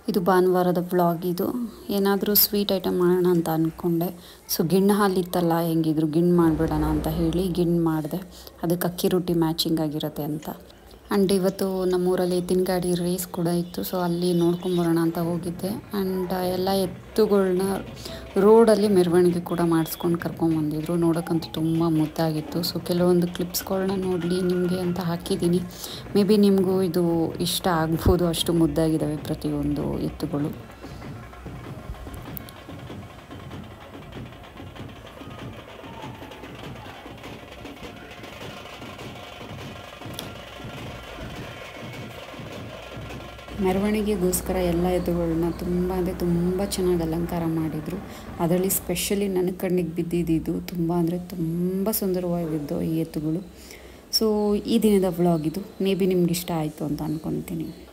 ಇದು ಭಾನುವಾರದ ವ್ಲಾಗ್ ಇದು ಏನಾದರೂ ಸ್ವೀಟ್ ಐಟಮ್ ಮಾಡೋಣ ಅಂತ ಅಂದ್ಕೊಂಡೆ ಸೊ ಗಿಣ್ಣು ಹಾಲಿತ್ತಲ್ಲ ಹೆಂಗಿದ್ರು ಗಿಣ್ಣು ಮಾಡಿಬಿಡೋಣ ಅಂತ ಹೇಳಿ ಗಿಣ್ಣು ಮಾಡಿದೆ ಅದಕ್ಕೆ ಅಕ್ಕಿ ರೊಟ್ಟಿ ಮ್ಯಾಚಿಂಗ್ ಆಗಿರುತ್ತೆ ಅಂತ ಆ್ಯಂಡ್ ಇವತ್ತು ನಮ್ಮೂರಲ್ಲಿ ಎತ್ತಿನ ಗಾಡಿ ರೇಸ್ ಕೂಡ ಇತ್ತು ಸೊ ಅಲ್ಲಿ ನೋಡ್ಕೊಂಬರೋಣ ಅಂತ ಹೋಗಿದ್ದೆ ಆ್ಯಂಡ್ ಎಲ್ಲ ಎತ್ತುಗಳನ್ನ ರೋಡಲ್ಲಿ ಮೆರವಣಿಗೆ ಕೂಡ ಮಾಡಿಸ್ಕೊಂಡು ಕರ್ಕೊಂಬಂದಿದ್ರು ನೋಡೋಕ್ಕಂತೂ ತುಂಬ ಮುದ್ದಾಗಿತ್ತು ಸೊ ಕೆಲವೊಂದು ಕ್ಲಿಪ್ಸ್ಗಳನ್ನ ನೋಡಲಿ ನಿಮಗೆ ಅಂತ ಹಾಕಿದ್ದೀನಿ ಮೇ ಬಿ ನಿಮಗೂ ಇದು ಇಷ್ಟ ಆಗ್ಬೋದು ಅಷ್ಟು ಮುದ್ದಾಗಿದ್ದಾವೆ ಪ್ರತಿಯೊಂದು ಎತ್ತುಗಳು ಮೆರವಣಿಗೆಗೋಸ್ಕರ ಎಲ್ಲ ಎತ್ತುಗಳನ್ನ ತುಂಬ ಅಂದರೆ ತುಂಬ ಚೆನ್ನಾಗಿ ಅಲಂಕಾರ ಮಾಡಿದರು ಅದರಲ್ಲಿ ಸ್ಪೆಷಲಿ ನನ್ನ ಕಣ್ಣಿಗೆ ಬಿದ್ದಿದ್ದು ತುಂಬ ಅಂದರೆ ತುಂಬ ಸುಂದರವಾಗಿದ್ದು ಈ ಎತ್ತುಗಳು ಸೊ ಈ ದಿನದ ವ್ಲಾಗ್ ಇದು ಮೇ ಬಿ ನಿಮ್ಗೆ ಇಷ್ಟ ಆಯಿತು ಅಂತ ಅಂದ್ಕೊತೀನಿ